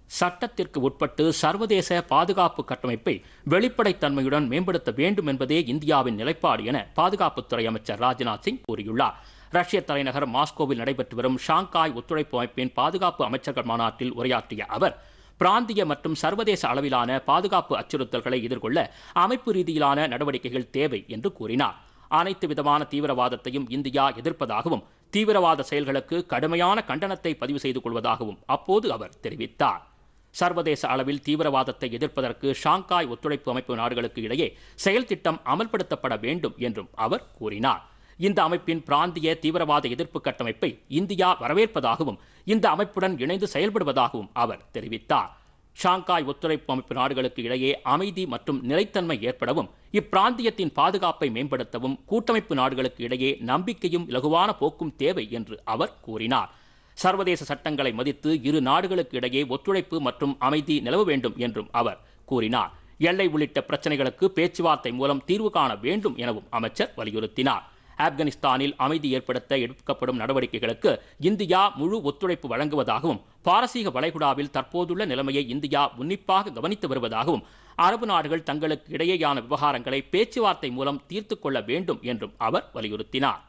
சட்டத்திற்கு உட்பட்டு சர்வதேச பாதுகாப்பு கட்டமைப்பை வெளிப்படைத்தன்மையுடன் மேம்படுத்த வேண்டும் என்பதே இந்தியாவின் நிலைப்பாடு என பாதுகாப்புத்துறை அமைச்சர் ராஜ்நாத் சிங் கூறியுள்ளார் ரஷ்ய தலைநகர் மாஸ்கோவில் நடைபெற்று வரும் ஷாங்காய் ஒத்துழைப்பு அமைப்பின் பாதுகாப்பு அமைச்சர்கள் மாநாட்டில் உரையாற்றிய அவர் பிராந்திய மற்றும் சர்வதேச அளவிலான பாதுகாப்பு அச்சுறுத்தல்களை எதிர்கொள்ள அமைப்பு ரீதியிலான நடவடிக்கைகள் தேவை என்று கூறினார் அனைத்து விதமான தீவிரவாதத்தையும் இந்தியா எதிர்ப்பதாகவும் தீவிரவாத செயல்களுக்கு கடுமையான கண்டனத்தை பதிவு செய்து கொள்வதாகவும் அப்போது அவர் தெரிவித்தார் சர்வதேச அளவில் தீவிரவாதத்தை எதிர்ப்பதற்கு ஷாங்காய் ஒத்துழைப்பு அமைப்பு நாடுகளுக்கு இடையே செயல் திட்டம் அமல்படுத்தப்பட வேண்டும் என்றும் அவர் கூறினார் இந்த அமைப்பின் பிராந்திய தீவிரவாத எதிர்ப்பு கட்டமைப்பை இந்தியா வரவேற்பதாகவும் இந்த அமைப்புடன் இணைந்து செயல்படுவதாகவும் அவர் தெரிவித்தார் ஷாங்காய் ஒத்துழைப்பு அமைப்பு நாடுகளுக்கு இடையே அமைதி மற்றும் நிலைத்தன்மை ஏற்படவும் இப்பிராந்தியத்தின் பாதுகாப்பை மேம்படுத்தவும் கூட்டமைப்பு நாடுகளுக்கு இடையே நம்பிக்கையும் இலகுவான போக்கும் தேவை என்று அவர் கூறினார் சர்வதேச சட்டங்களை மதித்து இரு நாடுகளுக்கு இடையே ஒத்துழைப்பு மற்றும் அமைதி நிலவ வேண்டும் என்றும் அவர் கூறினார் எல்லை உள்ளிட்ட பிரச்சனைகளுக்கு பேச்சுவார்த்தை மூலம் தீர்வு காண வேண்டும் எனவும் அமைச்சர் வலியுறுத்தினார் ஆப்கானிஸ்தானில் அமைதி ஏற்படுத்த எடுக்கப்படும் நடவடிக்கைகளுக்கு இந்தியா முழு ஒத்துழைப்பு வழங்குவதாகவும் பாரசீக வளைகுடாவில் தற்போதுள்ள நிலைமையை இந்தியா உன்னிப்பாக கவனித்து வருவதாகவும் அரபு நாடுகள் தங்களுக்கு இடையேயான விவகாரங்களை பேச்சுவார்த்தை மூலம் தீர்த்து கொள்ள வேண்டும் என்றும் அவர் வலியுறுத்தினார்